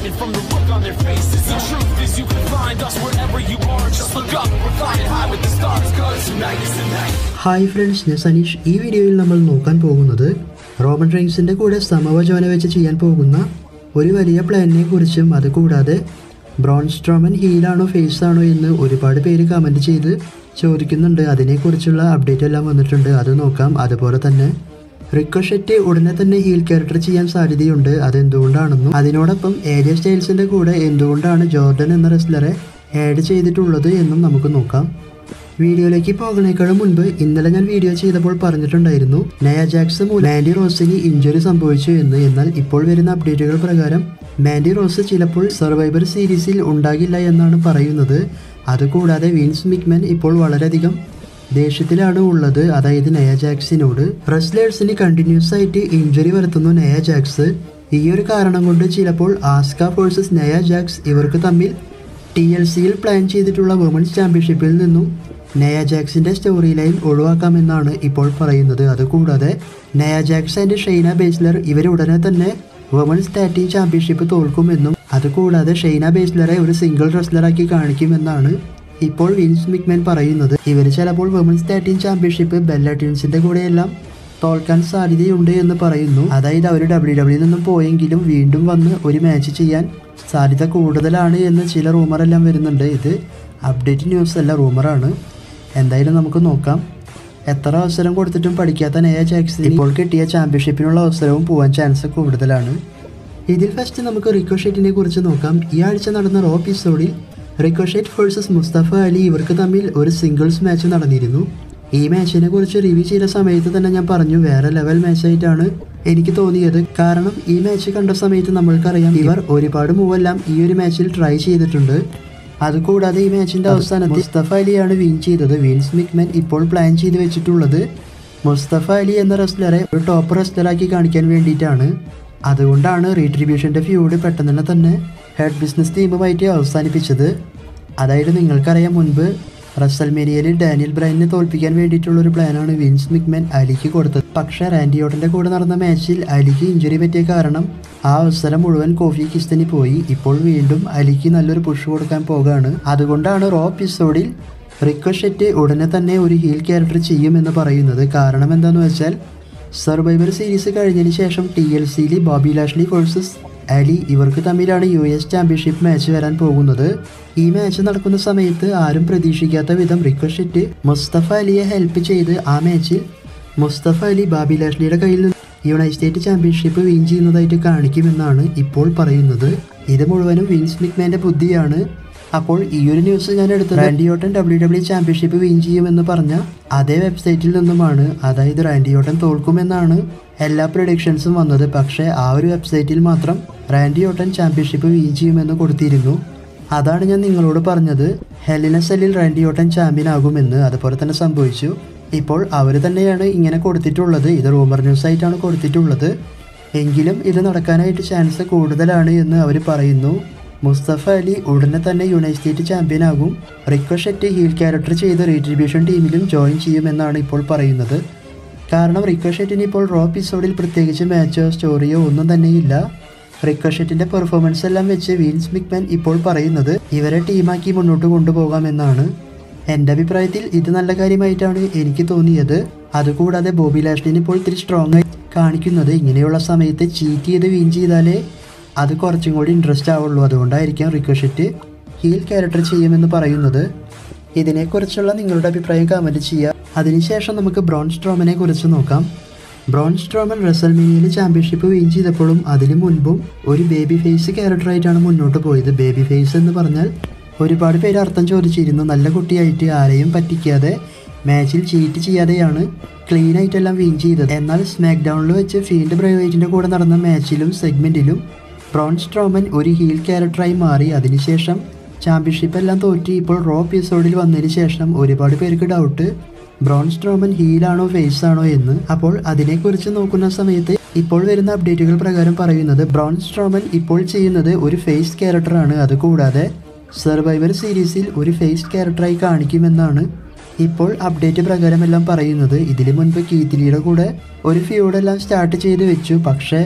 disappointment from the look on their faces. The truth is, you can find us wherever you are. Just look up, we're flying high with the stars, cause tonight is the night. Hi friends ഞാൻ സനീഷ് ഈ വീഡിയോയിൽ നമ്മൾ നോക്കാൻ പോകുന്നത് Roman റെയിൻസിൻ്റെ കൂടെ സമവചോന വെച്ച് ചെയ്യാൻ പോകുന്ന ഒരു വലിയ പ്ലാനിനെ കുറിച്ചും അതുകൂടാതെ ബ്രോൺ സ്ട്രോമൻ ഹീലാണോ ഫേസ് ആണോ എന്ന് ഒരുപാട് പേര് കമൻറ്റ് ചെയ്ത് ചോദിക്കുന്നുണ്ട് അതിനെക്കുറിച്ചുള്ള അപ്ഡേറ്റ് എല്ലാം വന്നിട്ടുണ്ട് അത് നോക്കാം അതുപോലെ തന്നെ റിക്കോഷെറ്റ് ഉടനെ തന്നെ ഹീൽ ക്യാരക്ടർ ചെയ്യാൻ സാധ്യതയുണ്ട് അതെന്തുകൊണ്ടാണെന്നും അതിനോടൊപ്പം ഏരിയ സ്റ്റൈൽസിൻ്റെ കൂടെ എന്തുകൊണ്ടാണ് ജോർഡൻ എന്ന റെസ്ലറെ ആഡ് ചെയ്തിട്ടുള്ളത് എന്നും നമുക്ക് നോക്കാം വീഡിയോയിലേക്ക് പോകുന്നേക്കാളും മുൻപ് ഇന്നലെ ഞാൻ വീഡിയോ ചെയ്തപ്പോൾ പറഞ്ഞിട്ടുണ്ടായിരുന്നു നയ ജാക്സ് മൂലം മാൻഡി റോസിന് ഇഞ്ചുറി സംഭവിച്ചു എന്ന് എന്നാൽ ഇപ്പോൾ വരുന്ന അപ്ഡേറ്റുകൾ പ്രകാരം മാൻഡി റോസ് ചിലപ്പോൾ സർവൈവർ സീരീസിൽ ഉണ്ടാകില്ല എന്നാണ് പറയുന്നത് അതുകൂടാതെ വിൻസ് മിക്മാൻ ഇപ്പോൾ വളരെയധികം ദേഷ്യത്തിലാണ് ഉള്ളത് അതായത് നയ ജാക്സിനോട് റെസ്ലേഴ്സിന് കണ്ടിന്യൂസ് ആയിട്ട് ഇഞ്ചുറി വരുത്തുന്നു നയ ജാക്സ് ഈ ഒരു കാരണം കൊണ്ട് ചിലപ്പോൾ ആസ്ക ഫോഴ്സസ് നയ ജാക്സ് ഇവർക്ക് തമ്മിൽ ടി എൽ സിയിൽ പ്ലാൻ ചെയ്തിട്ടുള്ള വുമൻസ് ചാമ്പ്യൻഷിപ്പിൽ നിന്നും നയ ജാക്സിന്റെ സ്റ്റോറി ലൈൻ ഒഴിവാക്കാമെന്നാണ് ഇപ്പോൾ പറയുന്നത് അതുകൂടാതെ നയ ജാക്സ് ആൻഡ് ഷെയ്ന ബേസ്ലർ ഇവർ ഉടനെ തന്നെ വുമൻസ് ടാഗ് ടീം ചാമ്പ്യൻഷിപ്പ് തോൽക്കുമെന്നും അതുകൂടാതെ ഷെയ്ന ബേസ്ലറെ ഒരു സിംഗിൾ റെസ്ലറാക്കി കാണിക്കുമെന്നാണ് ഇപ്പോൾ വിൻസ് മിക്മാൻ പറയുന്നത് ഇവർ ചിലപ്പോൾ women's tag team championship Bella ടീംസിന്റെ കൂടെയെല്ലാം തോൽക്കാൻ സാധ്യതയുണ്ട് എന്ന് പറയുന്നു അതായത് അവർ ഡബ്ല്യു ഡബ്ല്യു നിന്നും പോയെങ്കിലും വീണ്ടും വന്ന് ഒരു മാച്ച് ചെയ്യാൻ സാധ്യത കൂടുതലാണ് എന്ന് ചില റൂമറെല്ലാം വരുന്നുണ്ട് ഇത് അപ്ഡേറ്റ് ന്യൂസ് അല്ല റൂമറാണ് എന്തായാലും നമുക്ക് നോക്കാം എത്ര അവസരം കൊടുത്തിട്ടും പഠിക്കാത്ത നയ ജാക്സൺ ഇപ്പോൾ കിട്ടിയ ചാമ്പ്യൻഷിപ്പിനുള്ള അവസരവും പോകാൻ ചാൻസ് കൂടുതലാണ് ഇതിൽ ഫസ്റ്റ് നമുക്ക് റിക്കോഷെറ്റിനെ കുറിച്ച് നോക്കാം ഈ ആഴ്ച നടന്ന റോ എപ്പിസോഡിൽ റിക്കോഷെറ്റ് വേഴ്സസ് മുസ്തഫ അലി ഇവർക്ക് തമ്മിൽ ഒരു സിംഗിൾസ് മാച്ച് നടന്നിരുന്നു ഈ മാച്ചിനെ കുറിച്ച് റിവ്യൂ ചെയ്ത സമയത്ത് തന്നെ ഞാൻ പറഞ്ഞു വേറെ ലെവൽ മാച്ചായിട്ടാണ് എനിക്ക് തോന്നിയത് കാരണം ഈ മാച്ച് കണ്ട സമയത്ത് നമ്മൾക്കറിയാം ഇവർ ഒരുപാട് മൂവെല്ലാം ഈ ഒരു മാച്ചിൽ ട്രൈ ചെയ്തിട്ടുണ്ട് അതുകൂടാതെ ഈ മാച്ചിന്റെ അവസാനത്തിൽ മുസ്തഫ അലിയാണ് വിൻ ചെയ്തത് വിൻസ് മിക്മാൻ ഇപ്പോൾ പ്ലാൻ ചെയ്ത് വെച്ചിട്ടുള്ളത് മുസ്തഫ അലി എന്ന റെസ്ലറെ ഒരു ടോപ്പ് റെസ്ലറാക്കി കാണിക്കാൻ വേണ്ടിയിട്ടാണ് അതുകൊണ്ടാണ് റീട്രിബ്യൂഷന്റെ ഫ്യൂഡ് പെട്ടെന്ന് തന്നെ ഹെഡ് ബിസിനസ് ടീമുമായിട്ട് അവസാനിപ്പിച്ചത് അതായത് നിങ്ങൾക്കറിയാം മുൻപ് റസൽമേനിയയിൽ ഡാനിയൽ ബ്രൈനെ തോൽപ്പിക്കാൻ വേണ്ടിയിട്ടുള്ള ഒരു പ്ലാനാണ് വിൻസ് മിക്മാൻ അലിക്ക് കൊടുത്തത് പക്ഷേ റാൻഡിയോട്ടന്റെ കൂടെ നടന്ന മാച്ചിൽ അലിക്ക് ഇഞ്ചുറി പറ്റിയ കാരണം ആ അവസരം മുഴുവൻ കോഫി കിസ്തനി പോയി ഇപ്പോൾ വീണ്ടും അലിക്ക് നല്ലൊരു പുഷ് കൊടുക്കാൻ പോകാണ് അതുകൊണ്ടാണ് റോ എപ്പിസോഡിൽ റിക്കോഷെറ്റ് ഉടനെ തന്നെ ഒരു ഹീൽ ക്യാരക്ടർ ചെയ്യുമെന്ന് പറയുന്നത് കാരണം എന്താണെന്ന് വെച്ചാൽ സർവൈവർ സീരീസ് കഴിഞ്ഞതിന് ശേഷം ടി എൽ സിയിൽ ബോബി ലാഷ്ലി വേഴ്സസ് അലി ഇവർക്ക് തമ്മിലാണ് യു എസ് ചാമ്പ്യൻഷിപ്പ് മാച്ച് വരാൻ പോകുന്നത് ഈ മാച്ച് നടക്കുന്ന സമയത്ത് ആരും പ്രതീക്ഷിക്കാത്ത വിധം റിക്കോഷെറ്റ് മുസ്തഫ അലിയെ ഹെൽപ്പ് ചെയ്ത് ആ മാച്ചിൽ മുസ്തഫ അലി ബാബി ലാഷ്ലിയുടെ കയ്യിൽ നിന്ന് യുണൈറ്റഡ് സ്റ്റേറ്റ് ചാമ്പ്യൻഷിപ്പ് വിൻ ചെയ്യുന്നതായിട്ട് കാണിക്കുമെന്നാണ് ഇപ്പോൾ പറയുന്നത് ഇത് മുഴുവനും വിൻസ് മിക്മാന്റെ ബുദ്ധിയാണ് അപ്പോൾ ഈ ഒരു ന്യൂസ് ഞാൻ എടുത്തത് Randy Orton W W championship win ചെയ്യുമെന്ന് പറഞ്ഞ അതേ വെബ്സൈറ്റിൽ നിന്നുമാണ് അതായത് റാൻഡിയോട്ടൻ തോൽക്കുമെന്നാണ് എല്ലാ പ്രൊഡിക്ഷൻസും വന്നത് പക്ഷേ ആ ഒരു വെബ്സൈറ്റിൽ മാത്രം റാൻഡിയോട്ടൻ ചാമ്പ്യൻഷിപ്പ് വിൻ ചെയ്യുമെന്ന് കൊടുത്തിരുന്നു അതാണ് ഞാൻ നിങ്ങളോട് പറഞ്ഞത് ഹെലിന സെല്ലിൽ റാൻഡിയോട്ടൻ ചാമ്പ്യൻ ആകുമെന്ന് അതുപോലെ തന്നെ സംഭവിച്ചു ഇപ്പോൾ അവർ തന്നെയാണ് ഇങ്ങനെ കൊടുത്തിട്ടുള്ളത് ഇത് റൂമർ ന്യൂസ് ആയിട്ടാണ് കൊടുത്തിട്ടുള്ളത് എങ്കിലും ഇത് നടക്കാനായിട്ട് ചാൻസ് കൂടുതലാണ് എന്ന് അവർ പറയുന്നു മുസ്തഫ അലി ഉടനെ തന്നെ യുണൈറ്റഡ് സ്റ്റേറ്റ് ചാമ്പ്യൻ ആകും റിക്കോഷെറ്റ് ഹീൽ ക്യാരക്ടർ ചെയ്ത് റീട്രിബ്യൂഷൻ ടീമിലും ജോയിൻ ചെയ്യുമെന്നാണ് ഇപ്പോൾ പറയുന്നത് കാരണം റിക്കോഷെറ്റിന് ഇപ്പോൾ റോ എപ്പിസോഡിൽ പ്രത്യേകിച്ച് മാച്ചോ സ്റ്റോറിയോ ഒന്നും തന്നെയില്ല റിക്കോഷെറ്റിന്റെ പെർഫോമൻസ് എല്ലാം വെച്ച് വിൻസ് മിക്മാൻ ഇപ്പോൾ പറയുന്നത് ഇവരെ ടീമാക്കി മുന്നോട്ട് കൊണ്ടുപോകാമെന്നാണ് എൻ്റെ അഭിപ്രായത്തിൽ ഇത് നല്ല കാര്യമായിട്ടാണ് എനിക്ക് തോന്നിയത് അതുകൂടാതെ ബോബി ലാഷ്ലിന് ഇപ്പോൾ ഇത്തിരി സ്ട്രോങ് ആയി കാണിക്കുന്നത് ഇങ്ങനെയുള്ള സമയത്ത് ചീറ്റ് ചെയ്ത് വിൻ ചെയ്താലേ അത് കുറച്ചും കൂടി ഇൻട്രസ്റ്റ് ആവുള്ളൂ അതുകൊണ്ടായിരിക്കാം റിക്കോഷെറ്റ് ഹീൽ ക്യാരക്ടർ ചെയ്യുമെന്ന് പറയുന്നത് ഇതിനെക്കുറിച്ചുള്ള നിങ്ങളുടെ അഭിപ്രായം കമൻറ്റ് ചെയ്യുക അതിനുശേഷം നമുക്ക് ബ്രോൺ സ്ട്രോമനെ കുറിച്ച് നോക്കാം ബ്രോൺ സ്ട്രോമൻ റെസൽമേനിയയിൽ ചാമ്പ്യൻഷിപ്പ് വിൻ ചെയ്തപ്പോഴും അതിനു മുൻപും ഒരു ബേബി ഫേസ് ക്യാരക്ടറായിട്ടാണ് മുന്നോട്ട് പോയത് ബേബി ഫേസ് എന്ന് പറഞ്ഞാൽ ഒരുപാട് പേര് അർത്ഥം ചോദിച്ചിരുന്നു നല്ല കുട്ടിയായിട്ട് ആരെയും പറ്റിക്കാതെ മാച്ചിൽ ചീറ്റ് ചെയ്യാതെയാണ് ക്ലീൻ ആയിട്ടെല്ലാം വിൻ ചെയ്തത് എന്നാൽ സ്മാക്ക് ഡൗണിൽ വെച്ച് ഫീൽഡ് പ്രൈവേറ്റിൻ്റെ കൂടെ നടന്ന മാച്ചിലും സെഗ്മെൻറ്റിലും ബ്രോൺ സ്ട്രോമൻ ഒരു ഹീൽ ക്യാരക്ടറായി മാറി അതിനുശേഷം ചാമ്പ്യൻഷിപ്പ് എല്ലാം തോറ്റി ഇപ്പോൾ റോ എപ്പിസോഡിൽ വന്നതിന് ശേഷം ഒരുപാട് പേർക്ക് ഡൗട്ട് ബ്രോൺ സ്ട്രോമൻ ഹീലാണോ ഫേസ് ആണോ എന്ന് അപ്പോൾ അതിനെക്കുറിച്ച് നോക്കുന്ന സമയത്ത് ഇപ്പോൾ വരുന്ന അപ്ഡേറ്റുകൾ പ്രകാരം പറയുന്നത് ബ്രോൺ സ്ട്രോമൻ ഇപ്പോൾ ചെയ്യുന്നത് ഒരു ഫേസ് ക്യാരക്ടറാണ് അതുകൂടാതെ സർവൈവർ സീരീസിൽ ഒരു ഫേസ് ക്യാരക്ടറായി കാണിക്കുമെന്നാണ് ഇപ്പോൾ അപ്ഡേറ്റ് പ്രകാരമെല്ലാം പറയുന്നത് ഇതിനു മുൻപ് കീത്തിലിയുടെ കൂടെ ഒരു ഫ്യൂഡെല്ലാം സ്റ്റാർട്ട് ചെയ്ത് വെച്ചു പക്ഷേ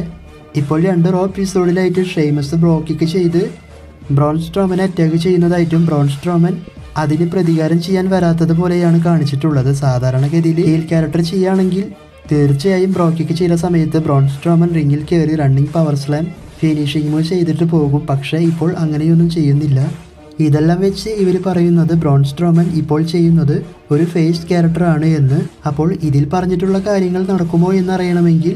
ഇപ്പോൾ രണ്ട് റോ എപ്പിസോഡിലായിട്ട് ഷെയ്മസ് ബ്രോക്കിക്ക് ചെയ്ത് ബ്രോൺ സ്ട്രോമനെ അറ്റാക്ക് ചെയ്യുന്നതായിട്ടും ബ്രോൺ സ്ട്രോമൻ അതിന് പ്രതികാരം ചെയ്യാൻ വരാത്തത് പോലെയാണ് കാണിച്ചിട്ടുള്ളത് സാധാരണഗതിയിൽ ഹീൽ ക്യാരക്ടർ ചെയ്യുകയാണെങ്കിൽ തീർച്ചയായും ബ്രോക്കിക്ക് ചെയ്ത സമയത്ത് ബ്രോൺ സ്ട്രോമൻ റിങ്ങിൽ കയറി running power slam finishing move ചെയ്തിട്ട് പോകും പക്ഷേ ഇപ്പോൾ അങ്ങനെയൊന്നും ചെയ്യുന്നില്ല ഇതെല്ലാം വെച്ച് ഇവർ പറയുന്നത് ബ്രോൺ സ്ട്രോമൻ ഇപ്പോൾ ചെയ്യുന്നത് ഒരു ഫേസ് ക്യാരക്ടറാണ് എന്ന് അപ്പോൾ ഇതിൽ പറഞ്ഞിട്ടുള്ള കാര്യങ്ങൾ നടക്കുമോ എന്നറിയണമെങ്കിൽ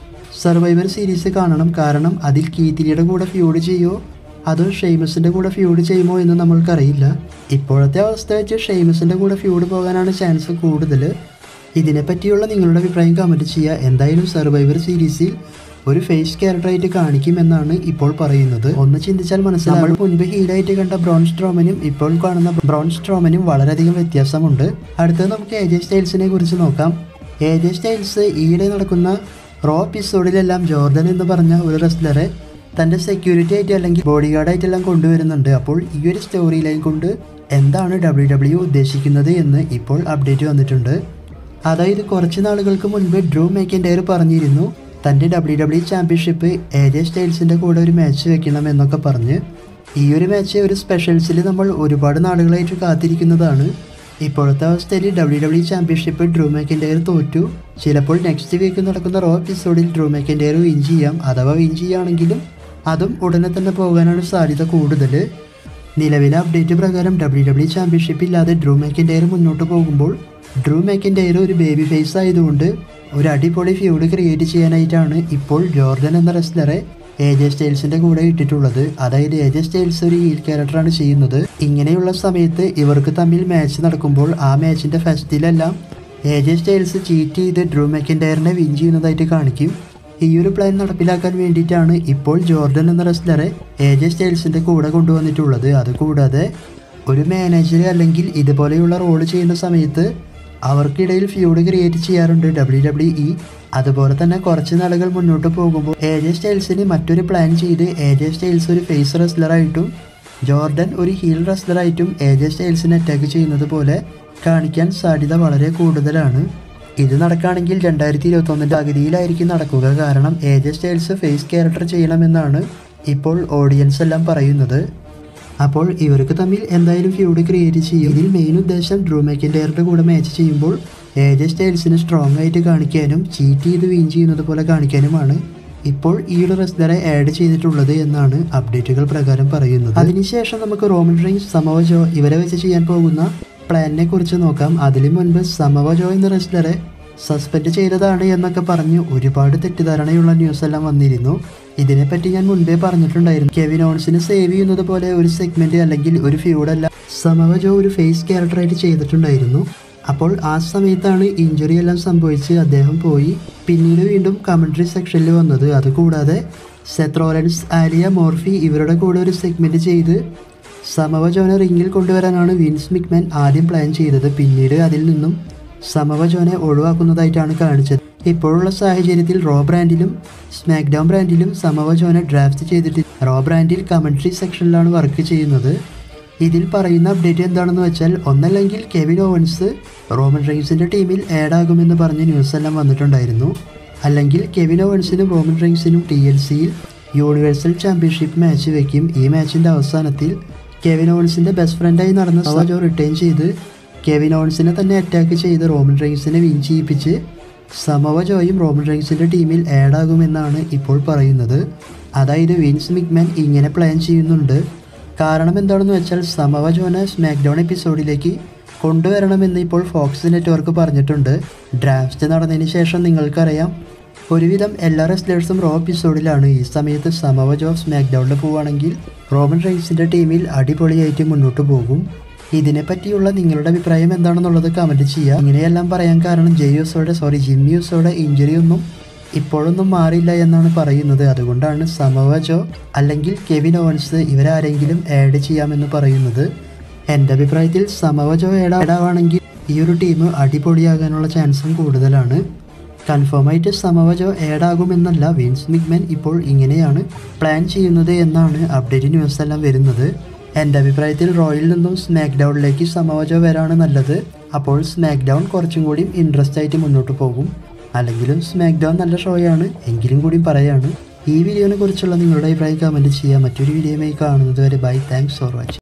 സർവൈവർ സീരീസ് കാണണം കാരണം അതിൽ കീത്തിലിയുടെ കൂടെ ഫ്യൂഡ് ചെയ്യോ അതോ ഷെയ്മസിൻ്റെ കൂടെ ഫ്യൂഡ് ചെയ്യുമോ എന്ന് നമ്മൾക്കറിയില്ല ഇപ്പോഴത്തെ അവസ്ഥ വെച്ച് ഷെയ്മസിൻ്റെ കൂടെ ഫ്യൂഡ് പോകാനാണ് ചാൻസ് കൂടുതൽ ഇതിനെപ്പറ്റിയുള്ള നിങ്ങളുടെ അഭിപ്രായം കമൻറ്റ് ചെയ്യുക എന്തായാലും സർവൈവർ സീരീസിൽ ഒരു ഫേസ് ക്യാരക്ടറായിട്ട് കാണിക്കുമെന്നാണ് ഇപ്പോൾ പറയുന്നത് ഒന്ന് ചിന്തിച്ചാൽ മനസ്സിലാവും നമ്മൾ മുൻപ് ഹീലായിട്ട് കണ്ട ബ്രോൺ സ്ട്രോമനും ഇപ്പോൾ കാണുന്ന ബ്രോൺ സ്ട്രോമനും വളരെയധികം വ്യത്യാസമുണ്ട് അടുത്തത് നമുക്ക് എ ജെ സ്റ്റൈൽസിനെ കുറിച്ച് നോക്കാം എ ജെ സ്റ്റൈൽസ് ഈയിടെ നടക്കുന്ന റോ എപ്പിസോഡിലെല്ലാം ജോർഡൻ എന്ന് പറഞ്ഞ ഒരു റെസ്ലറെ തൻ്റെ സെക്യൂരിറ്റി ആയിട്ട് അല്ലെങ്കിൽ ബോഡി ഗാർഡായിട്ടെല്ലാം കൊണ്ടുവരുന്നുണ്ട് അപ്പോൾ ഈ ഒരു സ്റ്റോറി ലൈൻ കൊണ്ട് എന്താണ് ഡബ്ല്യു ഡബ്ല്യു ഉദ്ദേശിക്കുന്നത് എന്ന് ഇപ്പോൾ അപ്ഡേറ്റ് വന്നിട്ടുണ്ട് അതായത് കുറച്ച് നാളുകൾക്ക് മുൻപ് ഡ്രൂ മേക്കിൻഡയർ പറഞ്ഞിരുന്നു തൻ്റെ W W championship A J സ്റ്റൈൽസിൻ്റെ കൂടെ ഒരു മാച്ച് വെക്കണം എന്നൊക്കെ പറഞ്ഞ് ഈ ഒരു മാച്ച് ഒരു സ്പെഷ്യൽസിൽ നമ്മൾ ഒരുപാട് നാളുകളായിട്ട് കാത്തിരിക്കുന്നതാണ് ഇപ്പോഴത്തെ അവസ്ഥയിൽ W W championship Drew McIntyre തോറ്റു ചിലപ്പോൾ നെക്സ്റ്റ് വീക്ക് നടക്കുന്ന റോ എപ്പിസോഡിൽ ഡ്രൂ മേക്കിൻഡയർ വിൻ ചെയ്യാം അഥവാ വിൻ ചെയ്യുകയാണെങ്കിലും അതും ഉടനെ തന്നെ പോകാനാണ് സാധ്യത കൂടുതൽ നിലവിലെ അപ്ഡേറ്റ് പ്രകാരം ഡബ്ല്യു ഡബ്ല്യു ചാമ്പ്യൻഷിപ്പ് ഇല്ലാതെ ഡ്രൂ മേക്കിൻഡയർ മുന്നോട്ട് പോകുമ്പോൾ ഡ്രൂ മേക്കിൻഡയർ ഒരു ബേബി ഫേസ് ആയതുകൊണ്ട് ഒരു അടിപൊളി ഫ്യൂഡ് ക്രിയേറ്റ് ചെയ്യാനായിട്ടാണ് ഇപ്പോൾ ജോർഡൻ എന്ന റെസ്ലറെ എ ജെ സ്റ്റൈൽസിന്റെ കൂടെ ഇട്ടിട്ടുള്ളത് അതായത് എ ജെ സ്റ്റൈൽസ് ഒരു ഹീൽ ക്യാരക്ടറാണ് ചെയ്യുന്നത് ഇങ്ങനെയുള്ള സമയത്ത് ഇവർക്ക് തമ്മിൽ മാച്ച് നടക്കുമ്പോൾ ആ മാച്ചിന്റെ ഫസ്റ്റിലെല്ലാം എ ജെ സ്റ്റൈൽസ് ചീറ്റ് ചെയ്ത് ഡ്രൂ മെക്കിൻഡയറിനെ വിൻ ചെയ്യുന്നതായിട്ട് കാണിക്കും ഈ ഒരു പ്ലാൻ നടപ്പിലാക്കാൻ വേണ്ടിയിട്ടാണ് ഇപ്പോൾ ജോർഡൻ എന്ന റെസ്ലറെ എ ജെ സ്റ്റൈൽസിന്റെ കൂടെ കൊണ്ടുവന്നിട്ടുള്ളത് അതുകൂടാതെ ഒരു മാനേജർ അല്ലെങ്കിൽ ഇതുപോലെയുള്ള റോൾ ചെയ്യുന്ന സമയത്ത് അവർക്കിടയിൽ ഫ്യൂഡ് ക്രിയേറ്റ് ചെയ്യാറുണ്ട് ഡബ്ല്യു ഡബ്ല്യു ഇ അതുപോലെ തന്നെ കുറച്ച് നാളുകൾ മുന്നോട്ട് പോകുമ്പോൾ എ ജെ സ്റ്റൈൽസിന് മറ്റൊരു പ്ലാൻ ചെയ്ത് എ ജെ സ്റ്റൈൽസ് ഒരു ഫേസ് റെസ്ലറായിട്ടും ജോർഡൻ ഒരു ഹീൽ റെസ്ലറായിട്ടും എ ജെ സ്റ്റൈൽസിനെ അറ്റാക്ക് ചെയ്യുന്നത് പോലെ കാണിക്കാൻ സാധ്യത വളരെ കൂടുതലാണ് ഇത് നടക്കുകയാണെങ്കിൽ രണ്ടായിരത്തി ഇരുപത്തൊന്നിൻ്റെ അഗതിയിലായിരിക്കും നടക്കുക കാരണം A J Styles face character ചെയ്യണമെന്നാണ് ഇപ്പോൾ ഓഡിയൻസ് എല്ലാം പറയുന്നത് അപ്പോൾ ഇവർക്ക് തമ്മിൽ എന്തായാലും ഫ്യൂഡ് ക്രിയേറ്റ് ചെയ്യും ഇതിൽ മെയിൻ ഉദ്ദേശം ഡ്രൂ മെക്കിൻഡയറിൻ്റെ കൂടെ മാച്ച് ചെയ്യുമ്പോൾ എ ജെ സ്റ്റൈൽസിനെ സ്ട്രോങ് ആയിട്ട് കാണിക്കാനും ചീറ്റ് ചെയ്ത് വിൻ ചെയ്യുന്നത് പോലെ കാണിക്കാനുമാണ് ഇപ്പോൾ ഈ ഒരു റെസ്ലറെ ആഡ് ചെയ്തിട്ടുള്ളത് എന്നാണ് അപ്ഡേറ്റുകൾ പ്രകാരം പറയുന്നത് അതിനുശേഷം നമുക്ക് റോമൻ റെയിൻസ് സമവ ജോ ഇവരെ വെച്ച് ചെയ്യാൻ പോകുന്ന പ്ലാനിനെ കുറിച്ച് നോക്കാം അതിനു മുൻപ് സമവ ജോ എന്ന റെസ്ലറെ സസ്പെൻഡ് ചെയ്തതാണ് എന്നൊക്കെ പറഞ്ഞ് ഒരുപാട് തെറ്റിദ്ധാരണയുള്ള ന്യൂസ് എല്ലാം വന്നിരുന്നു ഇതിനെപ്പറ്റി ഞാൻ മുൻപേ പറഞ്ഞിട്ടുണ്ടായിരുന്നു കെവിൻ ഓൺസിന് സേവ് ചെയ്യുന്നത് പോലെ ഒരു സെഗ്മെന്റ് അല്ലെങ്കിൽ ഒരു ഫ്യൂഡല്ല സമവ ജോ ഒരു ഫേസ് ക്യാരക്ടറായിട്ട് ചെയ്തിട്ടുണ്ടായിരുന്നു അപ്പോൾ ആ സമയത്താണ് ഇഞ്ചുറി എല്ലാം സംഭവിച്ച് അദ്ദേഹം പോയി പിന്നീട് വീണ്ടും കമൻട്രി സെക്ഷനിൽ വന്നത് അതുകൂടാതെ സെത്രോലൻസ് ആലിയ മോർഫി ഇവരുടെ കൂടെ ഒരു സെഗ്മെന്റ് ചെയ്ത് സമവ ജോനെ റിങ്ങിൽ കൊണ്ടുവരാനാണ് വിൻസ് മിക്മാൻ ആദ്യം പ്ലാൻ ചെയ്തത് പിന്നീട് അതിൽ നിന്നും സമവ ജോനെ ഒഴിവാക്കുന്നതായിട്ടാണ് കാണിച്ചത് ഇപ്പോഴുള്ള സാഹചര്യത്തിൽ റോ ബ്രാൻഡിലും സ്മാക്ക് ഡൗൺ ബ്രാൻഡിലും സമവ ജോനെ ഡ്രാഫ്റ്റ് ചെയ്തിട്ട് റോ ബ്രാൻഡിൽ കമൻട്രി സെക്ഷനിലാണ് വർക്ക് ചെയ്യുന്നത് ഇതിൽ പറയുന്ന അപ്ഡേറ്റ് എന്താണെന്ന് വെച്ചാൽ ഒന്നല്ലെങ്കിൽ കെവിൻ ഓവൻസ് റോമൻ റെയിൻസിൻ്റെ ടീമിൽ ആഡ് ആകുമെന്ന് പറഞ്ഞ് ന്യൂസ് എല്ലാം വന്നിട്ടുണ്ടായിരുന്നു അല്ലെങ്കിൽ കെവിൻ ഓവൻസിനും റോമൻ റെയിൻസിനും ടി എൽ സിയിൽ യൂണിവേഴ്സൽ ചാമ്പ്യൻഷിപ്പ് മാച്ച് വെക്കും ഈ മാച്ചിൻ്റെ അവസാനത്തിൽ കെവിൻ ഓവൻസിൻ്റെ ബെസ്റ്റ് ഫ്രണ്ടായി നടന്ന സവാജോ റിട്ടേൺ ചെയ്ത് കെവിൻ ഓവൻസിനെ തന്നെ അറ്റാക്ക് ചെയ്ത് റോമൻ റെയിൻസിനെ വിൻ ചെയ്യിപ്പിച്ച് സമവ ജോയും റോമൻ റെയിൻസിൻ്റെ ടീമിൽ ആഡ് ആകുമെന്നാണ് ഇപ്പോൾ പറയുന്നത് അതായത് വിൻസ് മിക്മാൻ ഇങ്ങനെ പ്ലാൻ ചെയ്യുന്നുണ്ട് കാരണം എന്താണെന്ന് വെച്ചാൽ സമവ ജോനെ സ്മാക്ക് ഡൗൺ എപ്പിസോഡിലേക്ക് കൊണ്ടുവരണമെന്ന് ഇപ്പോൾ ഫോക്സ് നെറ്റ്വർക്ക് പറഞ്ഞിട്ടുണ്ട് ഡ്രാഫ്റ്റ് നടന്നതിന് ശേഷം നിങ്ങൾക്കറിയാം ഒരുവിധം എല്ലാ റെസ്ലേഴ്സും റോ എപ്പിസോഡിലാണ് ഈ സമയത്ത് സമവ ജോ സ്മാക്ക് ഡൗണിൽ പോവുകയാണെങ്കിൽ റോമൻ റൈൻസിൻ്റെ ടീമിൽ അടിപൊളിയായിട്ട് മുന്നോട്ട് പോകും ഇതിനെപ്പറ്റിയുള്ള നിങ്ങളുടെ അഭിപ്രായം എന്താണെന്നുള്ളത് കമൻറ്റ് ചെയ്യുക ഇങ്ങനെയെല്ലാം പറയാൻ കാരണം ജെയ്യൂസോടെ സോറി ജിമ്മിയൂസോടെ ഇഞ്ചുറി ഒന്നും ഇപ്പോഴൊന്നും മാറില്ല എന്നാണ് പറയുന്നത് അതുകൊണ്ടാണ് സമവ ജോ അല്ലെങ്കിൽ കെവിൻ ഓവൻസ് ഇവരാരെങ്കിലും ആഡ് ചെയ്യാമെന്ന് പറയുന്നത് എൻ്റെ അഭിപ്രായത്തിൽ സമവ ജോ ആഡ് ആവുകയാണെങ്കിൽ ഈ ഒരു ടീം അടിപൊളിയാകാനുള്ള ചാൻസും കൂടുതലാണ് കൺഫേം ആയിട്ട് സമവ ജോ ആഡ് ആകുമെന്നല്ല വിൻസ് മിഗ്മൻ ഇപ്പോൾ ഇങ്ങനെയാണ് പ്ലാൻ ചെയ്യുന്നത് എന്നാണ് അപ്ഡേറ്റ് ന്യൂസ് എല്ലാം വരുന്നത് എൻ്റെ അഭിപ്രായത്തിൽ റോയിൽ നിന്നും സ്മാക്ക് ഡൗണിലേക്ക് സമവ ജോ വരാണ് നല്ലത് അപ്പോൾ സ്മാക്ക് ഡൗൺ കുറച്ചും കൂടി ഇൻട്രസ്റ്റ് ആയിട്ട് മുന്നോട്ട് പോകും അല്ലെങ്കിലും സ്മാക്ക് ഡൗൺ നല്ല ഷോയാണ് എങ്കിലും കൂടി പറയാണ് ഈ വീഡിയോനെ കുറിച്ചുള്ള നിങ്ങളുടെ അഭിപ്രായം കമൻറ്റ് ചെയ്യുക മറ്റൊരു വീഡിയോയുമായി കാണുന്നത് വരെ ബൈ താങ്ക്സ് ഫോർ വാച്ചിങ്